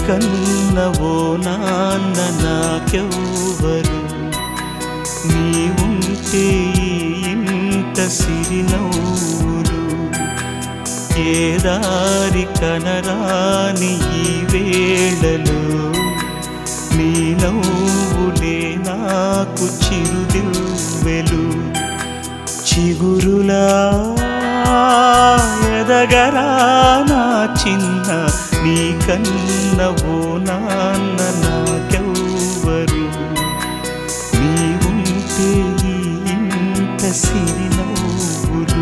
కన్నవో నాన్న నాకెవ్వరు నీ ఉంటే ఈ ఇంట సిరినవ్వులు ఏ దారి కనరాని ఈ వేళలో నీ నవ్వులే నాకు చిరుదివ్వెలు చిగురులా ఎదగరా నా చిన్న నీ కన్నవో నాన్న నాకెవ్వరు నీ ఉంటే ఈ ఇంట సిరినవ్వులు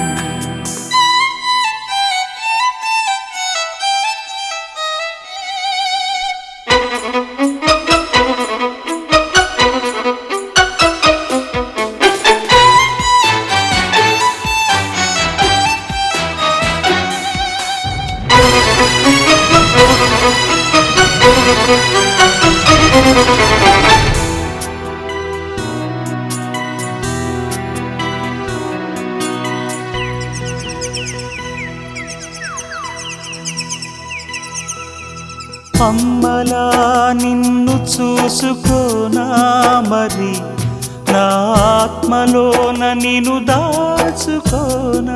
అమ్మలా నిన్ను చూసుకోనా మరి నా ఆత్మలోన నిన్ను దాచుకోనా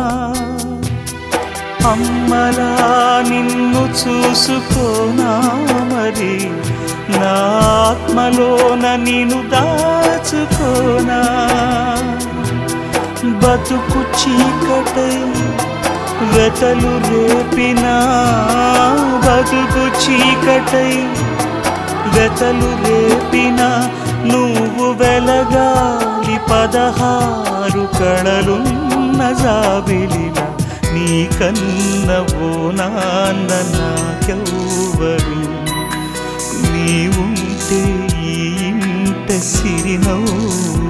అమ్మలా నిన్ను చూసుకోనా మరి నా ఆత్మలోన నిన్ను దాచుకోనా బతుకు చీకటై వెతలు రేపినా బతుకు చీకటై వెతలు రేపిన నువ్వు వెలగాలి పదహారు కళలున్న జాబిలిన నీ కన్నవో నాన్న నాకెవ్వరు నీ ఉంటే ఈ ఇంట సిరినవ్వులు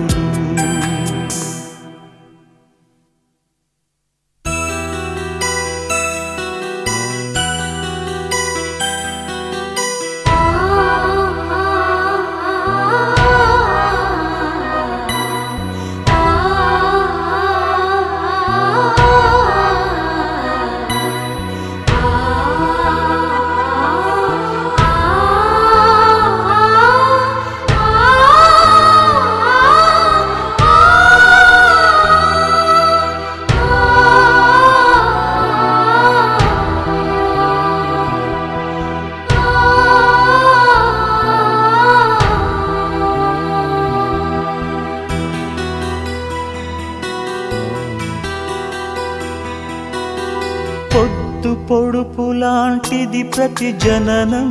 పొద్దు పొడుపు లాంటిది ప్రతి జననం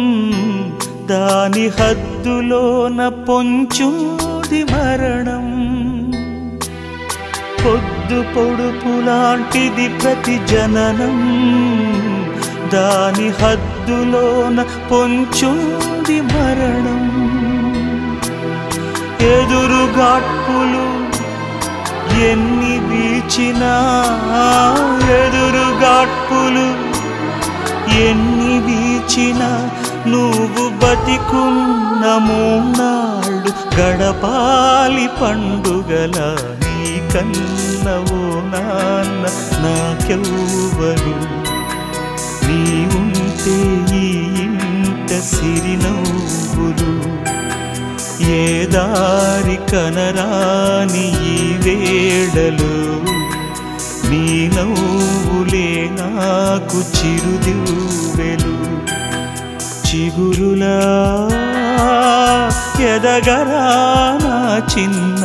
దాని హద్దులోన పొంచుది మరణం పొద్దు పొడుపు లాంటిది ప్రతి జననం దాని హద్దులోన పొంచుది మరణం ఎదురుగాట్పులు ఎన్ని వీచినా ఎదురుగాట్పులు ఎన్ని వీచినా నువ్వు బతికున్న మూనాళ్ళు గడపాలి పండుగల నీ కన్నవో నాన్న నాకెవ్వరు నీ ఉంటే ఈ ఇంట సిరినవ్వులు ఏ దారి కనరాని ఈ వేళలో నీ నవ్వులే నాకు చిరుదివ్వెలు చిగురులా ఎదగరా నా చిన్న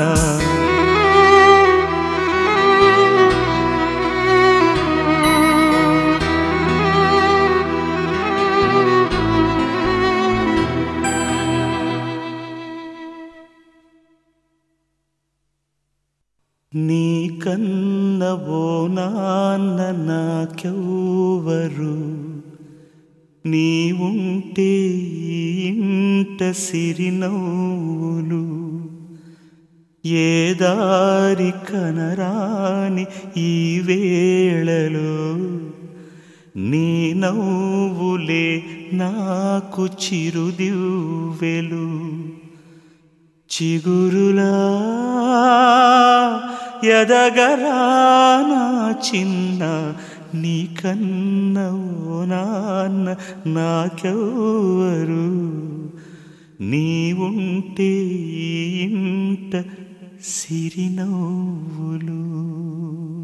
నీ కన్నవో నాన్న నాకెవ్వరు నీ ఉంటే ఈ ఇంట సిరినవ్వులు ఏ దారి కనరాని ఈ వేళలో నీ నవ్వులే నాకు చిరుదివ్వెలు చిగురులా ఎదగరా నా చిన్న నీకన్న ఓ నాన్న నాకెవ్వరు నీ ఉంటే ఈ ఇంట సిరినవ్వులు